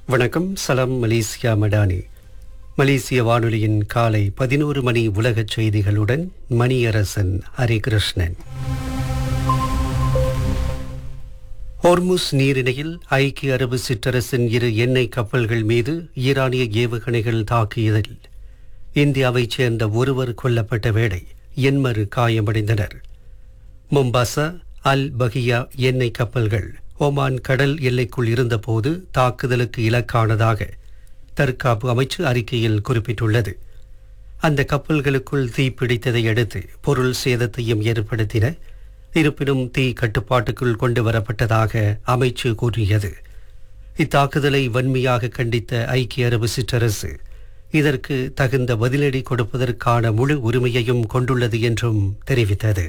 வணக்கம் சலாம் மலேசியா மடானி மலேசிய வானொலியின் காலை பதினோரு மணி உலகச் செய்திகளுடன் மணியரசன் ஹரிகிருஷ்ணன் ஹோர்முஸ் நீரிணையில் ஐக்கிய அரபு சிற்றரசின் இரு எண்ணெய் கப்பல்கள் மீது ஈரானிய ஏவுகணைகள் தாக்கியதில் இந்தியாவைச் சேர்ந்த ஒருவர் கொல்லப்பட்ட வேளை எண்மரு காயமடைந்தனர் மும்பாசா அல் பகியா எண்ணெய் கப்பல்கள் ஒமான் கடல் எல்லைக்குள் இருந்தபோது தாக்குதலுக்கு இலக்கானதாக தற்காப்பு அமைச்சு அறிக்கையில் குறிப்பிட்டுள்ளது அந்த கப்பல்களுக்குள் தீ பிடித்ததை அடுத்து பொருள் சேதத்தையும் ஏற்படுத்தின இருப்பினும் தீ கட்டுப்பாட்டுக்குள் கொண்டு வரப்பட்டதாக அமைச்சு கூறியது இத்தாக்குதலை வன்மையாக கண்டித்த ஐக்கிய அரபு சிற்றரசு இதற்கு தகுந்த பதிலடி கொடுப்பதற்கான முழு உரிமையையும் கொண்டுள்ளது என்றும் தெரிவித்தது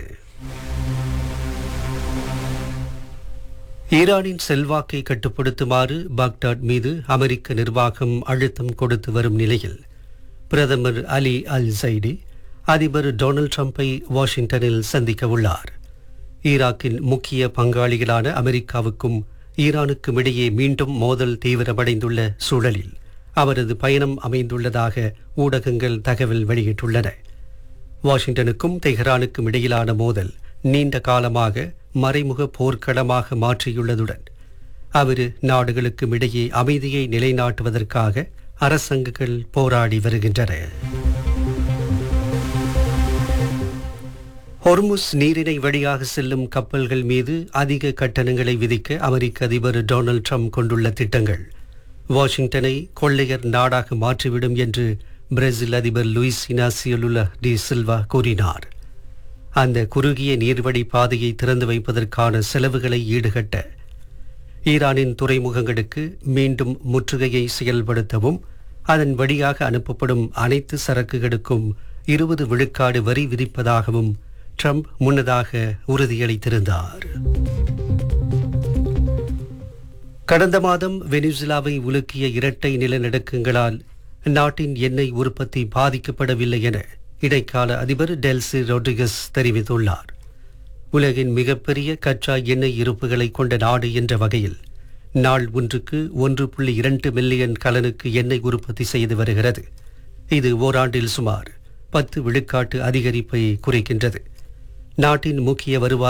ஈரானின் செல்வாக்கை கட்டுப்படுத்துமாறு பாக்தாட் மீது அமெரிக்க நிர்வாகம் அழுத்தம் கொடுத்து வரும் நிலையில் பிரதமர் அலி அல் சைடி அதிபர் டொனால்ட் ட்ரம்பை வாஷிங்டனில் சந்திக்க உள்ளார் ஈராக்கின் முக்கிய பங்காளிகளான அமெரிக்காவுக்கும் ஈரானுக்கும் இடையே மீண்டும் மோதல் தீவிரமடைந்துள்ள சூழலில் அவரது பயணம் அமைந்துள்ளதாக ஊடகங்கள் தகவல் வெளியிட்டுள்ளன வாஷிங்டனுக்கும் தெஹ்ரானுக்கும் இடையிலான மோதல் நீண்ட காலமாக மறைமுக போர்க்களமாக மாற்றியுள்ளதுடன் அவ்விரு நாடுகளுக்கும் இடையே அமைதியை நிலைநாட்டுவதற்காக அரசாங்கங்கள் போராடி வருகின்றன ஹொர்முஸ் நீரிணை வழியாக செல்லும் கப்பல்கள் மீது அதிக கட்டணங்களை விதிக்க அமெரிக்க அதிபர் டொனால்ட் ட்ரம்ப் கொண்டுள்ள திட்டங்கள் வாஷிங்டனை கொள்ளையர் நாடாக மாற்றிவிடும் என்று பிரேசில் அதிபர் லூயிஸ் இனாசியலுலா டி சில்வா கூறினார் அந்த குறுகிய நீர்வழி பாதையை திறந்து வைப்பதற்கான செலவுகளை ஈடுகட்ட ஈரானின் துறைமுகங்களுக்கு மீண்டும் முற்றுகையை செயல்படுத்தவும் அதன் வழியாக அனுப்பப்படும் அனைத்து சரக்குகளுக்கும் இருபது விழுக்காடு வரி விதிப்பதாகவும் ட்ரம்ப் முன்னதாக உறுதியளித்திருந்தார் கடந்த மாதம் வெனிசுலாவை உலுக்கிய இரட்டை நிலநடுக்கங்களால் நாட்டின் எண்ணெய் உற்பத்தி பாதிக்கப்படவில்லை என இடைக்கால அதிபர் டெல்சி ரொட்ரிகஸ் தெரிவித்துள்ளார் உலகின் மிகப்பெரிய கச்சா எண்ணெய் இருப்புகளை கொண்ட நாடு என்ற வகையில் நாள் ஒன்றுக்கு ஒன்று புள்ளி இரண்டு மில்லியன் கலனுக்கு எண்ணெய் உற்பத்தி செய்து வருகிறது இது ஓராண்டில் சுமார் பத்து விழுக்காட்டு அதிகரிப்பை குறைக்கின்றது நாட்டின் முக்கிய வருவாய்